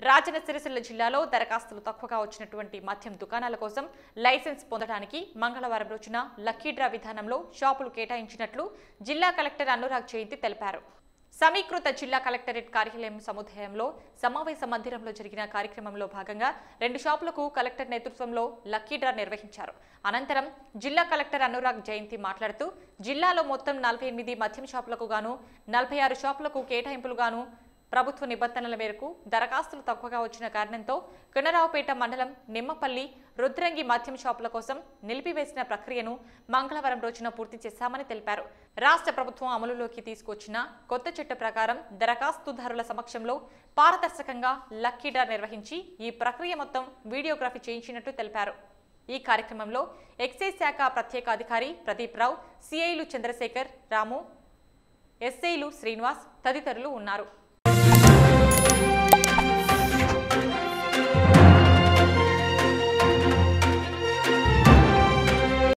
రాజన్న సిరిసిల్ల జిల్లాలో దరఖాస్తులు తక్కువగా వచ్చినటువంటి మద్యం దుకాణాల కోసం లైసెన్స్ పొందడానికి మంగళవారం రోజున లక్కీ డ్రా విధానంలో షాపులు కేటాయించినట్లు జిల్లా కలెక్టర్ అనురాగ్ జయంతి తెలిపారు సమీకృత జిల్లా కలెక్టరేట్ కార్యాలయం సముదాయంలో సమావేశ మందిరంలో జరిగిన కార్యక్రమంలో భాగంగా రెండు షాపులకు కలెక్టర్ నేతృత్వంలో లక్కీ డ్రా నిర్వహించారు అనంతరం జిల్లా కలెక్టర్ అనురాగ్ జయంతి మాట్లాడుతూ జిల్లాలో మొత్తం నలభై ఎనిమిది మద్యం షాపులకు గాను నలభై ఆరు షాపులకు కేటాయింపులు గాను ప్రభుత్వ నిబంధనల మేరకు దరఖాస్తులు తక్కువగా వచ్చిన కారణంతో కనరావుపేట మండలం నిమ్మపల్లి రుద్రంగి మద్యం షాపుల కోసం నిలిపివేసిన ప్రక్రియను మంగళవారం రోజున పూర్తి చేశామని తెలిపారు రాష్ట్ర ప్రభుత్వం అమలులోకి తీసుకొచ్చిన కొత్త చట్ట ప్రకారం దరఖాస్తుదారుల సమక్షంలో పారదర్శకంగా లక్కీ డ్రా నిర్వహించి ఈ ప్రక్రియ మొత్తం వీడియోగ్రఫీ చేయించినట్టు తెలిపారు ఈ కార్యక్రమంలో ఎక్సైజ్ శాఖ ప్రత్యేక అధికారి ప్రదీప్ రావు సిఐలు చంద్రశేఖర్ రాము ఎస్ఐలు శ్రీనివాస్ తదితరులు ఉన్నారు